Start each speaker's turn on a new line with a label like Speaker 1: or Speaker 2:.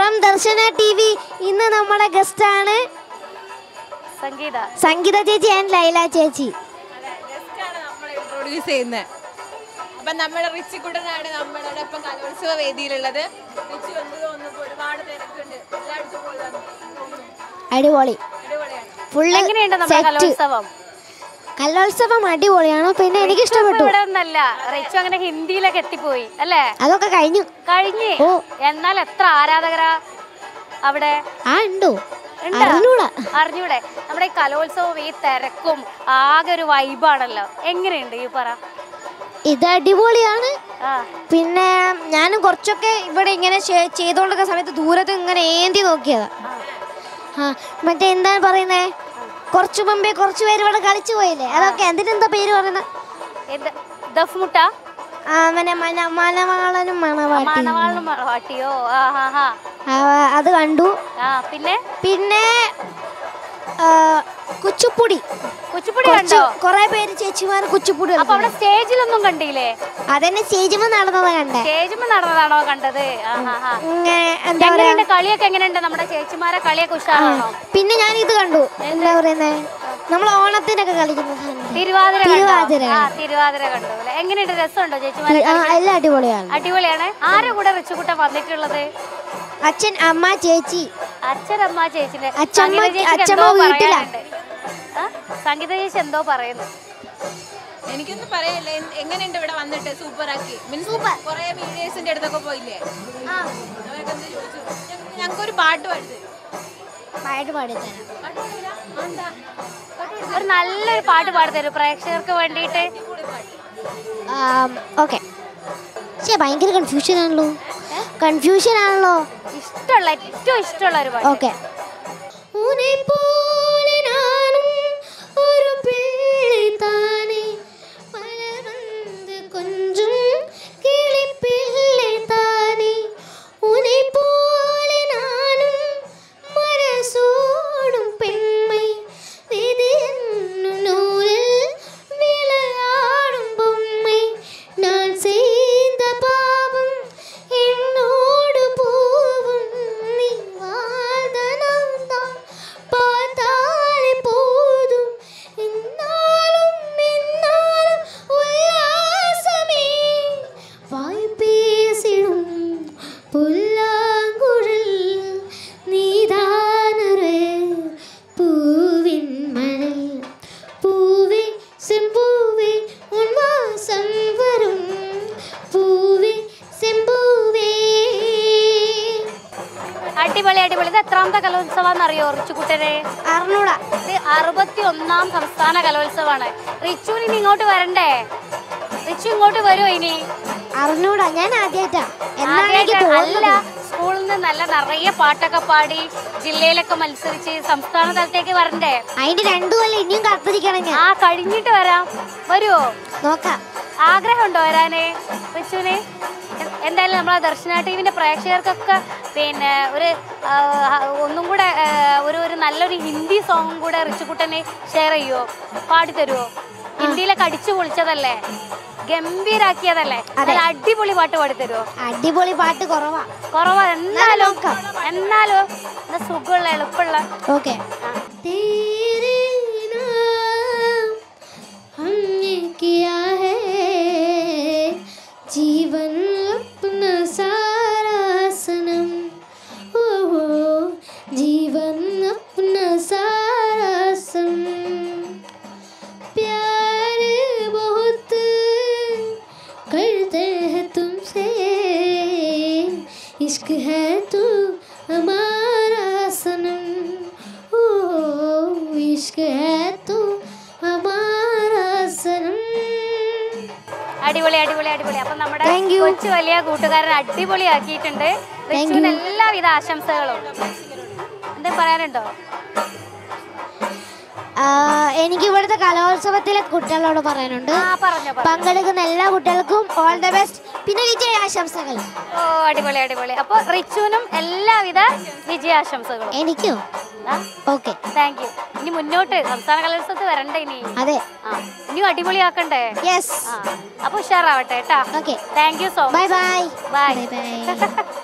Speaker 1: From Darshana T V ഇന്ന് നമ്മുടെ guest ആണ്
Speaker 2: സംഗീത
Speaker 1: സംഗീത ചേച്ചി ആൻഡ് ലൈല ചേച്ചി
Speaker 3: ഗസ്റ്റാണ് നമ്മൾ ഇൻട്രൊഡ്യൂസ് ചെയ്യുന്നത് അപ്പം നമ്മുടെ റിച്ചി കുട്ടനാണ് നമ്മളുടെ ഒപ്പം കലോത്സവ വേദിയിലുള്ളത് റിച്ചി വന്നു തോന്നുമ്പോൾ ഒരുപാട് തിരക്കുണ്ട് എല്ലായിടത്തും പോയി വന്നു തോന്നുന്നു
Speaker 1: അടിപൊളി
Speaker 3: അടിപൊളിയാണ്
Speaker 1: ഫുള്ള്
Speaker 2: എങ്ങനെയുണ്ട് നമ്മുടെ
Speaker 1: സെറ്റ്
Speaker 2: കലോത്സവം
Speaker 1: കലോത്സവം അടിപൊളിയാണ് പിന്നെ എനിക്കിഷ്ടപ്പെട്ടു
Speaker 2: ഇവിടെ ഒന്നല്ല റിച്ചു അങ്ങനെ ഹിന്ദിയിലൊക്കെ എത്തിപ്പോയി അല്ലേ
Speaker 1: അതൊക്കെ കഴിഞ്ഞു
Speaker 2: കഴിഞ്ഞ്
Speaker 1: ഓ.
Speaker 2: എന്നാൽ എത്ര ആരാധകരാ അവിടെ
Speaker 1: ആ ഉണ്ടോ
Speaker 2: ഉണ്ടോ?
Speaker 1: അറിഞ്ഞൂടാ
Speaker 2: അറിഞ്ഞൂടെ നമ്മുടെ ഈ കലോത്സവം ഈ തിരക്കും ആകെ ഒരു വൈബാണല്ലോ എങ്ങനെയുണ്ട് ഈ പറ
Speaker 1: ഇത് അടിപൊളിയാണ്
Speaker 2: ആ
Speaker 1: പിന്നെ ഞാനും കുറച്ചൊക്കെ ഇവിടെ ഇങ്ങനെ ചെ- ചെയ്തുകൊണ്ടിരിക്കുന്ന സമയത്ത് ദൂരത്ത് ഇങ്ങനെ ഏന്തി നോക്കിയതാ ആ മറ്റേ എന്താണ് പറയുന്നേ കുറച്ചു മുമ്പേ കുറച്ച് പേര് ഇവിടെ കളിച്ചു പോയില്ലേ അതൊക്കെ എന്തിനെന്താ പേര് പറയുന്നത്
Speaker 2: എന്ത് ദഫ്മുട്ട
Speaker 1: ആ മന മന മലവാളനും മണവാട്ടി
Speaker 2: മണവാളിനും മണവാട്ടിയോ ആ ഹാ ഹാ
Speaker 1: ആ, അത് കണ്ടു
Speaker 2: ആ പിന്നെ
Speaker 1: പിന്നെ ആ, കുച്ചുപ്പുടി
Speaker 2: കുച്ചിപ്പുടി
Speaker 1: കുറച്ച്
Speaker 2: കണ്ടോ
Speaker 1: കുറെ പേര് ചേച്ചിമാർ കുച്ചുപ്പുടി
Speaker 2: അപ്പൊ അവിടെ
Speaker 1: കളിക്കുന്നു.
Speaker 2: സ്റ്റേജിലൊന്നും കണ്ടില്ലേ
Speaker 1: അതന്നെ സ്റ്റേജിൽ നടന്നത് കണ്ടേ
Speaker 2: സ്റ്റേജിൽ നടന്നതാണോ കണ്ടത് ആ ഹാ ഹാ
Speaker 1: ഇങ്ങനെ എന്താ പറയാ
Speaker 2: എങ്ങനെയുണ്ട് കളിയൊക്കെ എങ്ങനെയുണ്ട് നമ്മുടെ ചേച്ചിമാരെ കളിയൊക്കെ ഉഷാറാണോ
Speaker 1: പിന്നെ ഞാൻ ഇത് കണ്ടു എന്താ പറയുന്നേ നമ്മൾ ഓണത്തിനൊക്കെ കളിക്കുന്ന സാധനം
Speaker 2: തിരുവാതിര കണ്ടോ?
Speaker 1: തിരുവാതിര
Speaker 2: ആ തിരുവാതിര കണ്ടു അല്ലേ എങ്ങനെയുണ്ട് രസമുണ്ടോ ചേച്ചിമാരെ
Speaker 1: ആ എല്ലാം അടിപൊളിയാണ്
Speaker 2: അടിപൊളിയാണ് ആരുടെ കൂടെ റിച്ചുകുട്ടൻ വന്നിട്ടുള്ളത്
Speaker 1: അച്ഛൻ അമ്മ ചേച്ചി
Speaker 2: അച്ഛനമ്മ ചേച്ചിന്റെ
Speaker 1: അച്ഛമ്മ-
Speaker 2: സംഗീത ചേച്ചിക്ക്
Speaker 1: അച്ഛമ്മ
Speaker 2: എന്തോ
Speaker 1: വീട്ടിലാ.
Speaker 2: പറയാനുണ്ട്. ആ? സംഗീത ചേച്ചി എന്തോ പറയുന്നു
Speaker 3: എനിക്കൊന്നും പറയല്ല എന്ത്- എങ്ങനെയുണ്ട് ഇവിടെ വന്നിട്ട് സൂപ്പർ ആക്കി മീൻസ് കുറെ മീഡിയേഴ്സിന്റെ അടുത്തൊക്കെ പോയില്ലേ അവരൊക്കെ എന്ത് ചോദിച്ചു ഞങ്ങ- ഞങ്ങൾക്കൊരു പാട്ട് പാടുത്
Speaker 1: പാട്ട് പാടിത്തരാം
Speaker 3: പാട്ട് പാടില്ല? ആ, എന്താ?
Speaker 2: ഒരു നല്ലൊരു പാട്ട് പാടിത്തരും പ്രേക്ഷകർക്ക് വേണ്ടിയിട്ട്
Speaker 1: ഓക്കെ ശരി ഭയങ്കര കൺഫ്യൂഷൻ ആണല്ലോ കൺഫ്യൂഷൻ ആണല്ലോ
Speaker 2: ഇഷ്ടമുള്ള ഏറ്റവും ഇഷ്ടമുള്ള ഒരു പാട്ട്
Speaker 1: ഓക്കെ പോലെ നാനും ഒരു പിള്ളை தானே மலர்ந்து கொஞ்சும் கிளிப்பிள்ளை தானே உனை போல நானும் மரசோடும் பெண்மை விதி என்னும் நூலில் விளையாடும் பொம்மை நான் செய்த பாவம் என்னோடு போவும் நீ வாழ்ந்த நான் தான் பார்த்தாலே போதும் என்னாலும் என்னாலும் உல்லாசமே வாய் பேசிடும் புல்லாங்குழல் நீதானரு பூவின் மணல் பூவே செம்பூவே உன் வாசம் வரும் പൂവേ സെമ്പൂവേ
Speaker 2: അടിപൊളി അടിപൊളി ഇത് എത്രാമത്തെ കലോത്സവം അറിയോ റിച്ചുകുട്ടനെ
Speaker 1: അറിഞ്ഞൂടാ
Speaker 2: ഇത് അറുപത്തി ഒന്നാം സംസ്ഥാന കലോത്സവമാണ് റിച്ചുവിന് ഇനി ഇങ്ങോട്ട് വരണ്ടേ റിച്ചു ഇങ്ങോട്ട് വരുമോ ഇനി
Speaker 1: അറിഞ്ഞൂടാ ഞാൻ ആദ്യമായിട്ടാ എന്നാണ് എനിക്ക്
Speaker 2: ആദ്യായിട്ട് അല്ല
Speaker 1: തോന്നുന്നത്
Speaker 2: സ്കൂളിൽ നിന്ന് നല്ല നിറയെ പാട്ടൊക്കെ പാടി ജില്ലയിലൊക്കെ മത്സരിച്ച് സംസ്ഥാന തലത്തേക്ക് വരണ്ടേ
Speaker 1: അതിന്റെ രണ്ടു കൊല്ലം ഇനിയും കാത്തിരിക്കണം ഞാൻ
Speaker 2: ആ കഴിഞ്ഞിട്ട് വരാം വരുമോ
Speaker 1: നോക്കാം
Speaker 2: ആഗ്രഹമുണ്ടോ വരാന് റിച്ചുവിന് എ- എന്തായാലും നമ്മളെ ദർശന ടി വിന്റെ പ്രേക്ഷകർക്കൊക്കെ പിന്നെ ഒരു ആ, ഒന്നും കൂടെ ആ, ഒരു ഒരു നല്ലൊരു ഹിന്ദി സോങ്ങും കൂടെ റിച്ചുകുട്ടനെ ഷെയർ ചെയ്യുമോ പാടിത്തരുമോ ഹിന്ദിയിലൊക്കെ അടിച്ചു പൊളിച്ചതല്ലേ ഗംഭീരാക്കിയതല്ലേ നല്ല അടിപൊളി പാട്ട് പാടിത്തരുമോ
Speaker 1: അടിപൊളി പാട്ട് കുറവാ
Speaker 2: കുറവാ എന്നാലും
Speaker 1: നോക്കാം.
Speaker 2: എന്നാലും ഇത് സുഖമുള്ള എളുപ്പമുള്ള
Speaker 1: ഓക്കെ तेरे नाम हमने किया है जीवन अपना सारा सनम ओ हो जीवन अपना सारा सनम प्यार बहुत करते हैं तुमसे इश्क है तू हमारा सनम ओ इश्क है तू हमारा सनम
Speaker 2: അടിപൊളി അടിപൊളി അടിപൊളി അപ്പൊ നമ്മുടെ
Speaker 1: Thank you.
Speaker 2: കൊച്ചു വലിയ കൂട്ടുകാരൻ അടിപൊളിയാക്കിയിട്ടുണ്ട് റിച്ചുവിന് എല്ലാവിധ ആശംസകളും എന്താ പറയാനുണ്ടോ
Speaker 1: എനിക്ക് ഇവിടുത്തെ കലോത്സവത്തിലെ കുട്ടികളോട് പറയാനുണ്ട്
Speaker 2: ആ പറഞ്ഞോ പറഞ്ഞോ.
Speaker 1: പങ്കെടുക്കുന്ന എല്ലാ കുട്ടികൾക്കും ഓൾ ദ ബെസ്റ്റ് പിന്നെ വിജയ ആശംസകൾ
Speaker 2: ഓ അടിപൊളി അടിപൊളി അപ്പൊ റിച്ചുവിനും എല്ലാവിധ വിജയാശംസകളും
Speaker 1: എനിക്കോ
Speaker 2: ആ
Speaker 1: ഓക്കെ
Speaker 2: താങ്ക് യു ഇനി മുന്നോട്ട് സംസ്ഥാന കലോത്സവത്തിൽ വരണ്ടേ ഇനി
Speaker 1: അതെ
Speaker 2: ആ ഇനിയും അടിപൊളിയാക്കണ്ടേ
Speaker 1: യെസ്
Speaker 2: ആ അപ്പൊ ഉഷാറാവട്ടെ കേട്ടാ
Speaker 1: okay
Speaker 2: thank you so
Speaker 1: bye
Speaker 2: much
Speaker 1: bye
Speaker 2: bye
Speaker 1: bye by